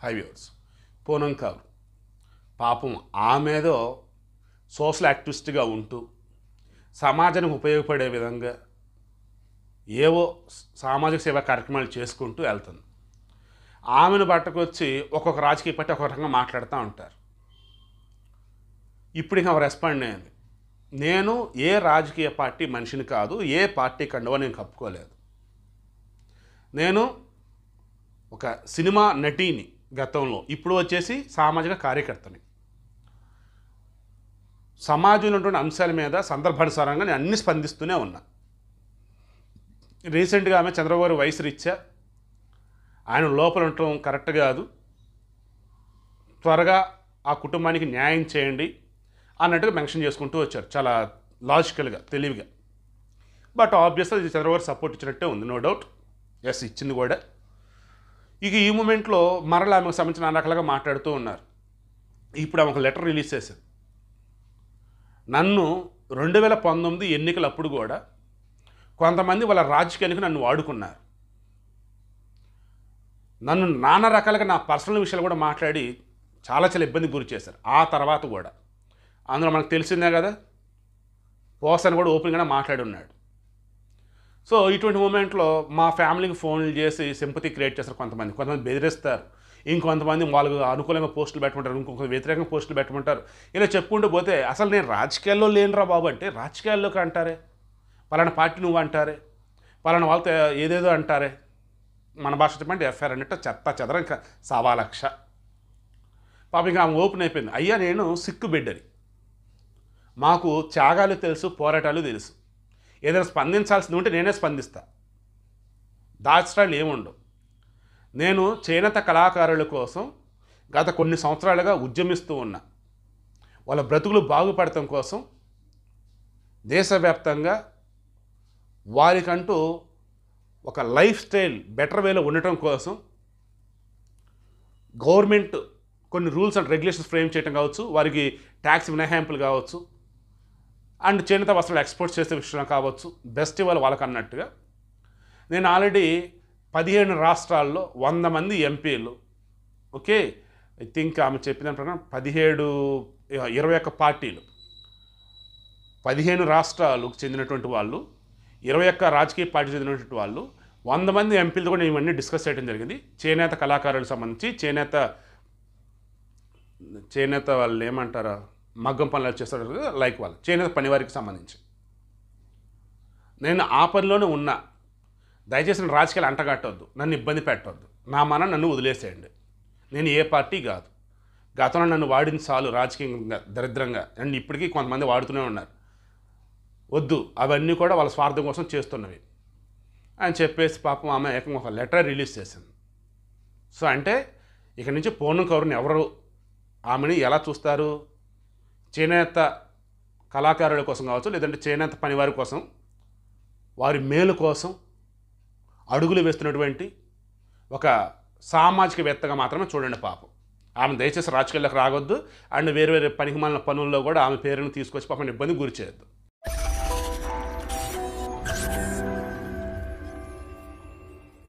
five years Poonam Kaur పాపం ఆమెదో social యాక్టివిస్ట్గా ఉంటూ సమాజానికి ఉపయోగపడే విధంగా ఏవో సామాజిక సేవా కార్యక్రమాలు చేసుకుంటూ వెళ్తుంది ఆమెను పట్టుకొచ్చి ఒక్కొక్క రాజకీయ పార్టీ ఒక్కొక్క రకంగా మాట్లాడుతూ ఉంటారు ఇప్పుడు ఇంకా రెస్పాండ్ అయింది నేను ఏ రాజకీయ పార్టీ మనిషిని కాదు ఏ పార్టీ కండువా నేను కప్పుకోలేదు నేను ఒక సినిమా నటీని గతంలో ఇప్పుడు వచ్చేసి సామాజిక కార్యకర్తని సమాజంలో ఉన్నటువంటి అంశాల మీద సందర్భానుసారంగా నేను అన్ని స్పందిస్తూనే ఉన్నా రీసెంట్గా ఆమె చంద్రబాబు గారి వయసు రీత్యా ఆయన లోపల ఉండటం కరెక్ట్ కాదు త్వరగా ఆ కుటుంబానికి న్యాయం చేయండి అన్నట్టుగా మెన్షన్ చేసుకుంటూ వచ్చారు చాలా లాజికల్గా తెలివిగా బట్ ఆబ్వియస్గా ఇది చంద్రబాబు గారు సపోర్ట్ ఇచ్చినట్టే ఉంది నో డౌట్ ఎస్ ఇచ్చింది కూడా ఇక ఈ మూమెంట్లో మరలా ఆమెకు సంబంధించిన నాన్న రకాలుగా మాట్లాడుతూ ఉన్నారు ఇప్పుడు ఆమె ఒక లెటర్ రిలీజ్ చేశారు నన్ను రెండు వేల పంతొమ్మిది ఎన్నికలప్పుడు కూడా కొంతమంది వాళ్ళ రాజకీయానికి నన్ను వాడుకున్నారు నన్ను నానా రకాలుగా నా పర్సనల్ విషయాలు కూడా మాట్లాడి చాలా చాలా ఇబ్బంది గురి చేశారు ఆ తర్వాత కూడా అందులో మనకు తెలిసిందే కదా పోసన్ కూడా ఓపెన్గానే మాట్లాడి ఉన్నాడు సో ఇటువంటి మూమెంట్లో మా ఫ్యామిలీకి ఫోన్లు చేసి సింపతి క్రియేట్ చేస్తారు కొంతమంది కొంతమంది బెదిరిస్తారు ఇంకొంతమంది వాళ్ళకు అనుకూలంగా పోస్టులు పెట్టమంటారు ఇంకొక వ్యతిరేకంగా పోస్టులు పెట్టమంటారు ఇలా చెప్పుకుంటూ పోతే అసలు నేను రాజకీయాల్లో లేనురా బాబు అంటే రాజకీయాల్లోకి అంటారే పలానా పార్టీ నువ్వు అంటారే పలానా వాళ్ళతో ఏదేదో అంటారే మన భాష చెప్పండి ఎఫ్ఐఆర్ అన్నట్టు చెత్త చెదర ఇంకా సవా లక్ష పాప ఇంకా ఆమె ఓపెన్ అయిపోయింది అయ్యా నేను సిక్కు బిడ్డని మాకు త్యాగాలు తెలుసు పోరాటాలు తెలుసు ఏదైనా స్పందించాల్సింది ఉంటే నేనే స్పందిస్తా దాచడాలు ఏముండవు నేను చేనేత కళాకారుల కోసం గత కొన్ని సంవత్సరాలుగా ఉద్యమిస్తూ ఉన్నా వాళ్ళ బ్రతుకులు బాగుపడటం కోసం దేశవ్యాప్తంగా వారికంటూ ఒక లైఫ్ స్టైల్ బెటర్ వేలో ఉండటం కోసం గవర్నమెంట్ కొన్ని రూల్స్ అండ్ రెగ్యులేషన్స్ ఫ్రేమ్ చేయడం కావచ్చు వారికి ట్యాక్స్ మినహాయింపులు కావచ్చు అండ్ చేనేత వస్త్రాలు ఎక్స్పోర్ట్ చేసే విషయం కావచ్చు బెస్ట్ ఇవాళ వాళ్ళకి అన్నట్టుగా నేను ఆల్రెడీ పదిహేను రాష్ట్రాల్లో వంద మంది ఎంపీలు ఓకే ఐ థింక్ ఆమె చెప్పిన ప్రకారం పదిహేడు ఇరవై ఒక్క పార్టీలు పదిహేను రాష్ట్రాలకు చెందినటువంటి వాళ్ళు ఇరవై ఒక్క రాజకీయ పార్టీ చెందినటువంటి వాళ్ళు వంద మంది ఎంపీలతో కూడా ఇవన్నీ డిస్కస్ చేయడం జరిగింది చేనేత కళాకారులకు సంబంధించి చేనేత చేనేత వాళ్ళు ఏమంటారా మగ్గం పనులు చేస్తారు కదా లైక్ వాళ్ళు చేనేత పనివారికి సంబంధించి నేను ఆ పనిలోనే ఉన్నా దయచేసి నన్ను రాజకీయాలు అంటగట్టవద్దు నన్ను ఇబ్బంది పెట్టవద్దు నా మన నన్ను వదిలేసేయండి నేను ఏ పార్టీ కాదు గతంలో నన్ను వాడిన చాలు రాజకీయంగా దరిద్రంగా అండ్ ఇప్పటికీ కొంతమంది వాడుతూనే ఉన్నారు వద్దు అవన్నీ కూడా వాళ్ళ స్వార్థం కోసం చేస్తున్నవి అని చెప్పేసి పాపం ఆమె ఏకంగా ఒక లెటర్ రిలీజ్ చేసింది సో అంటే ఇక నుంచి పూర్ణం కౌరుని ఎవరు ఆమెని ఎలా చూస్తారు చేనేత కళాకారుల కోసం కావచ్చు లేదంటే చేనేత పనివారి కోసం వారి మేలు కోసం అడుగులు వేస్తున్నటువంటి ఒక సామాజికవేత్తగా మాత్రమే చూడండి పాపం ఆమె దయచేసి రాజకీయాలకు రాగొద్దు అండ్ వేరే వేరే పనికి మాలిన పనుల్లో కూడా ఆమె పేరును తీసుకొచ్చి పాపం ఇబ్బంది గురి చేయొద్దు